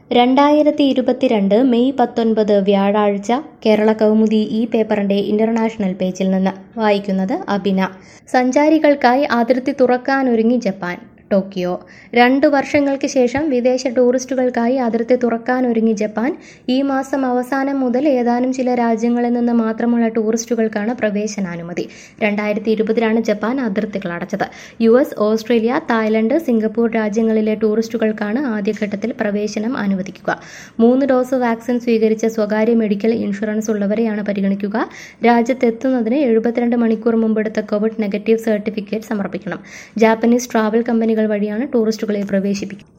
രണ്ടായിരത്തി ഇരുപത്തിരണ്ട് മെയ് പത്തൊൻപത് വ്യാഴാഴ്ച കേരള കൗമുദി ഈ പേപ്പറിന്റെ ഇന്റർനാഷണൽ പേജിൽ നിന്ന് വായിക്കുന്നത് അബിന സഞ്ചാരികൾക്കായി അതിർത്തി തുറക്കാനൊരുങ്ങി ജപ്പാൻ ടോക്കിയോ രണ്ടു വർഷങ്ങൾക്ക് ശേഷം വിദേശ ടൂറിസ്റ്റുകൾക്കായി അതിർത്തി തുറക്കാനൊരുങ്ങി ജപ്പാൻ ഈ മാസം അവസാനം മുതൽ ഏതാനും ചില രാജ്യങ്ങളിൽ നിന്ന് മാത്രമുള്ള ടൂറിസ്റ്റുകൾക്കാണ് പ്രവേശനാനുമതി രണ്ടായിരത്തി ഇരുപതിലാണ് ജപ്പാൻ അതിർത്തികൾ അടച്ചത് U S Australia Thailand Singapore രാജ്യങ്ങളിലെ ടൂറിസ്റ്റുകൾക്കാണ് ആദ്യഘട്ടത്തിൽ പ്രവേശനം അനുവദിക്കുക മൂന്ന് ഡോസ് വാക്സിൻ സ്വീകരിച്ച സ്വകാര്യ മെഡിക്കൽ ഇൻഷുറൻസ് ഉള്ളവരെയാണ് പരിഗണിക്കുക രാജ്യത്തെത്തുന്നതിന് എഴുപത്തിരണ്ട് മണിക്കൂർ മുമ്പെടുത്ത കോവിഡ് നെഗറ്റീവ് സർട്ടിഫിക്കറ്റ് സമർപ്പിക്കണം ജാപ്പനീസ് ട്രാവൽ കമ്പനികൾ വഴിയാണ് ടൂറിസ്റ്റുകളെ പ്രവേശിപ്പിക്കുക